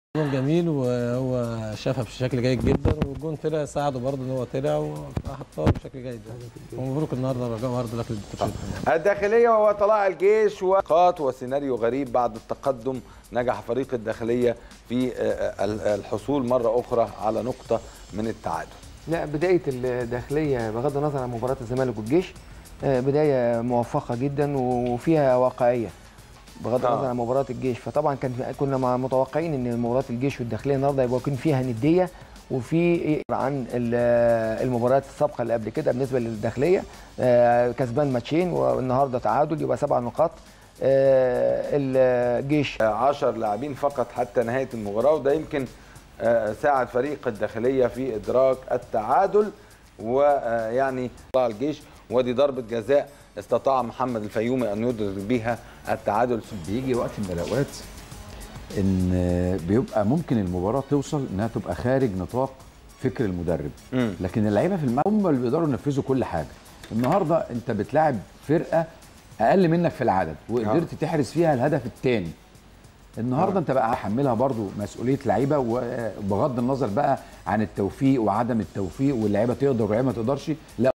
جون جميل وهو شافها بشكل جيد جدا والجون طلع ساعده برضه ان هو طلع وحطها بشكل جيد ومبروك النهارده رجاء برضه لك التيشيرت الداخلية وهو طلائع الجيش وقات وسيناريو غريب بعد التقدم نجح فريق الداخلية في آه، ال- الحصول مرة أخرى على نقطة من التعادل لا بدايه الداخليه بغض النظر عن مباراه الزمالك والجيش آه، بدايه موفقه جدا وفيها واقعيه بغض آه. النظر عن مباراه الجيش فطبعا كان في- كنا مع- متوقعين ان مباراه الجيش والداخليه النهارده يبقى يكون فيها نديه وفي عن ال- المباريات السابقه اللي قبل كده بالنسبه للداخليه آه، كسبان ماتشين والنهارده تعادل يبقى سبع نقاط آه، الجيش 10 لاعبين فقط حتى نهاية المباراة وده يمكن آه، ساعد فريق الداخلية في إدراك التعادل ويعني طلع الجيش ودي ضربة جزاء استطاع محمد الفيومي أن يدرك بها التعادل بيجي وقت من الاوقات ان بيبقى ممكن المباراه توصل انها تبقى خارج نطاق فكر المدرب مم. لكن اللعيبه في الملعب هم اللي بيقدروا ينفذوا كل حاجه النهارده انت بتلاعب فرقه اقل منك في العدد وقدرت تحرز فيها الهدف الثاني النهارده انت بقى حملها برضو مسؤوليه لعيبه وبغض النظر بقى عن التوفيق وعدم التوفيق واللعيبه تقدر واللعيبه ما تقدرش لا